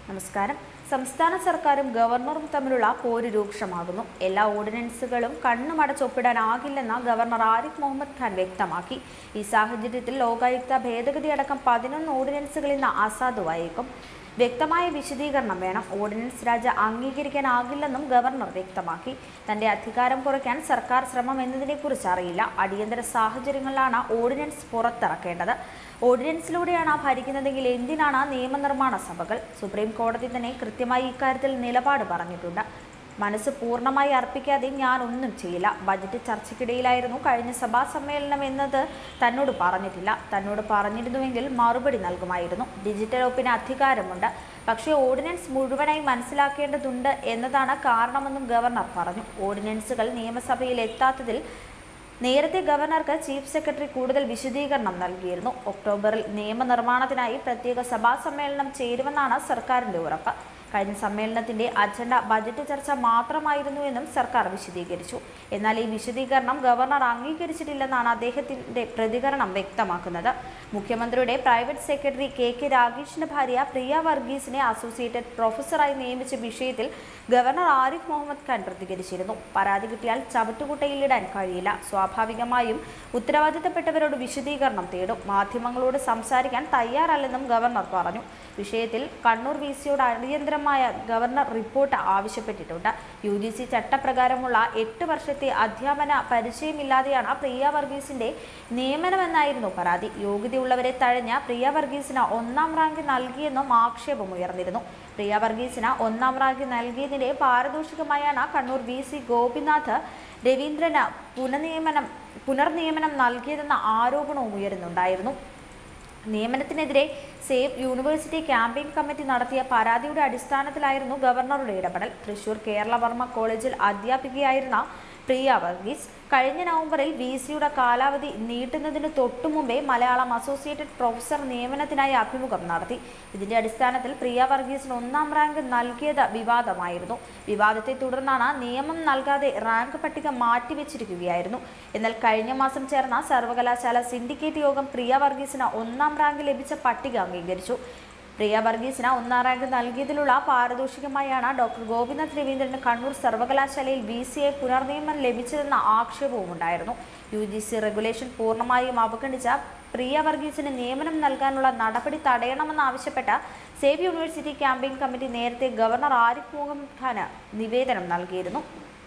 നമസ്കാരം സംസ്ഥാന സർക്കാരും ഗവർണറും തമ്മിലുള്ള പോര് രൂക്ഷമാകുന്നു എല്ലാ ഓർഡിനൻസുകളും കണ്ണുമടച്ചൊപ്പിടാനാകില്ലെന്ന് ഗവർണർ ആരിഫ് മുഹമ്മദ് ഖാൻ വ്യക്തമാക്കി ഈ സാഹചര്യത്തിൽ ലോകായുക്ത ഭേദഗതി അടക്കം പതിനൊന്ന് ഓർഡിനൻസുകൾ ഇന്ന് അസാധുവായേക്കും വ്യക്തമായ വിശദീകരണം വേണം ഓർഡിനൻസ് രാജ അംഗീകരിക്കാനാകില്ലെന്നും ഗവർണർ വ്യക്തമാക്കി തന്റെ അധികാരം കുറയ്ക്കാൻ സർക്കാർ ശ്രമം എന്നതിനെക്കുറിച്ച് അറിയില്ല അടിയന്തര സാഹചര്യങ്ങളിലാണ് ഓർഡിനൻസ് പുറത്തിറക്കേണ്ടത് ഓർഡിനൻസിലൂടെയാണ് ഭരിക്കുന്നതെങ്കിൽ എന്തിനാണ് നിയമനിർമ്മാണ സഭകൾ സുപ്രീം കോടതി തന്നെ കൃത്യമായി ഇക്കാര്യത്തിൽ നിലപാട് പറഞ്ഞിട്ടുണ്ട് മനസ്സ് പൂർണ്ണമായി അർപ്പിക്കാതെ ഞാൻ ഒന്നും ചെയ്യില്ല ബജറ്റ് ചർച്ചയ്ക്കിടയിലായിരുന്നു കഴിഞ്ഞ സഭാ സമ്മേളനം എന്നത് തന്നോട് പറഞ്ഞിട്ടില്ല തന്നോട് പറഞ്ഞിരുന്നുവെങ്കിൽ മറുപടി നൽകുമായിരുന്നു ഡിജിറ്റൽ ഒപ്പിന് അധികാരമുണ്ട് പക്ഷേ ഓർഡിനൻസ് മുഴുവനായി മനസ്സിലാക്കേണ്ടതുണ്ട് എന്നതാണ് കാരണമെന്നും ഗവർണർ പറഞ്ഞു ഓർഡിനൻസുകൾ നിയമസഭയിൽ എത്താത്തതിൽ നേരത്തെ ഗവർണർക്ക് ചീഫ് സെക്രട്ടറി കൂടുതൽ വിശദീകരണം നൽകിയിരുന്നു ഒക്ടോബറിൽ നിയമനിർമ്മാണത്തിനായി പ്രത്യേക സഭാ സമ്മേളനം ചേരുമെന്നാണ് സർക്കാരിന്റെ ഉറപ്പ് കഴിഞ്ഞ സമ്മേളനത്തിന്റെ അജണ്ട ബജറ്റ് ചർച്ച മാത്രമായിരുന്നു എന്നും സർക്കാർ വിശദീകരിച്ചു എന്നാൽ ഈ വിശദീകരണം ഗവർണർ അംഗീകരിച്ചിട്ടില്ലെന്നാണ് അദ്ദേഹത്തിന്റെ പ്രതികരണം വ്യക്തമാക്കുന്നത് മുഖ്യമന്ത്രിയുടെ പ്രൈവറ്റ് സെക്രട്ടറി കെ കെ രാഗേഷിന്റെ ഭാര്യ പ്രിയ വർഗീസിനെ അസോസിയേറ്റഡ് പ്രൊഫസറായി നിയമിച്ച വിഷയത്തിൽ ഗവർണർ ആരിഫ് മുഹമ്മദ് ഖാൻ പ്രതികരിച്ചിരുന്നു പരാതി കിട്ടിയാൽ ചവിട്ടുകുട്ടയിലിടാൻ കഴിയില്ല സ്വാഭാവികമായും ഉത്തരവാദിത്തപ്പെട്ടവരോട് വിശദീകരണം തേടും മാധ്യമങ്ങളോട് സംസാരിക്കാൻ തയ്യാറല്ലെന്നും ഗവർണർ പറഞ്ഞു വിഷയത്തിൽ കണ്ണൂർ വി സിയോട് അടിയന്തരമായ ഗവർണർ റിപ്പോർട്ട് ആവശ്യപ്പെട്ടിട്ടുണ്ട് യു ജി സി ചട്ടപ്രകാരമുള്ള എട്ട് വർഷത്തെ അധ്യാപന പരിചയമില്ലാതെയാണ് പ്രിയ വർഗീസിന്റെ നിയമനമെന്നായിരുന്നു പരാതി യോഗ്യതയുള്ളവരെ തഴഞ്ഞ പ്രിയ വർഗീസിന് ഒന്നാം റാങ്ക് നൽകിയെന്നും ആക്ഷേപമുയർന്നിരുന്നു പ്രിയ വർഗീസിന് ഒന്നാം റാങ്ക് നൽകിയതിന്റെ പാരദോഷികമായാണ് കണ്ണൂർ വി സി ഗോപിനാഥ് രവീന്ദ്രന് പുനർനിയമനം പുനർനിയമനം നൽകിയതെന്ന ആരോപണവും ഉയരുന്നുണ്ടായിരുന്നു നിയമനത്തിനെതിരെ സേവ് യൂണിവേഴ്സിറ്റി ക്യാമ്പയിൻ കമ്മിറ്റി നടത്തിയ പരാതിയുടെ അടിസ്ഥാനത്തിലായിരുന്നു ഗവർണറുടെ ഇടപെടൽ തൃശൂർ കേരളവർമ്മ കോളേജിൽ അധ്യാപികയായിരുന്ന പ്രിയ വർഗീസ് കഴിഞ്ഞ നവംബറിൽ വി സിയുടെ കാലാവധി നീട്ടുന്നതിന് തൊട്ടുമുമ്പേ മലയാളം അസോസിയേറ്റഡ് പ്രൊഫസർ നിയമനത്തിനായി അഭിമുഖം നടത്തി ഇതിന്റെ അടിസ്ഥാനത്തിൽ പ്രിയ വർഗീസിന് ഒന്നാം റാങ്ക് നൽകിയത് വിവാദമായിരുന്നു വിവാദത്തെ തുടർന്നാണ് നിയമം നൽകാതെ റാങ്ക് പട്ടിക മാറ്റിവെച്ചിരിക്കുകയായിരുന്നു എന്നാൽ കഴിഞ്ഞ മാസം ചേർന്ന സർവകലാശാല സിൻഡിക്കേറ്റ് യോഗം പ്രിയ വർഗീസിന് ഒന്നാം റാങ്ക് ലഭിച്ച പട്ടിക അംഗീകരിച്ചു പ്രിയ വർഗീസിന് ഒന്നാം റാങ്ക് നൽകിയതിലുള്ള പാരദോഷികമായാണ് ഡോക്ടർ ഗോപിനാഥ് രവീന്ദ്രന് കണ്ണൂർ സർവകലാശാലയിൽ ബി സി എ പുനർനിയമനം ലഭിച്ചതെന്ന ആക്ഷേപവും ഉണ്ടായിരുന്നു യു ജി സി റെഗുലേഷൻ പൂർണ്ണമായും അവഗണിച്ച പ്രിയ വർഗീസിന് നിയമനം നൽകാനുള്ള നടപടി തടയണമെന്നാവശ്യപ്പെട്ട സേവ് യൂണിവേഴ്സിറ്റി ക്യാമ്പയിൻ കമ്മിറ്റി നേരത്തെ ഗവർണർ ആരിഫ് മുഹമ്മദ് ഖാന് നിവേദനം നൽകിയിരുന്നു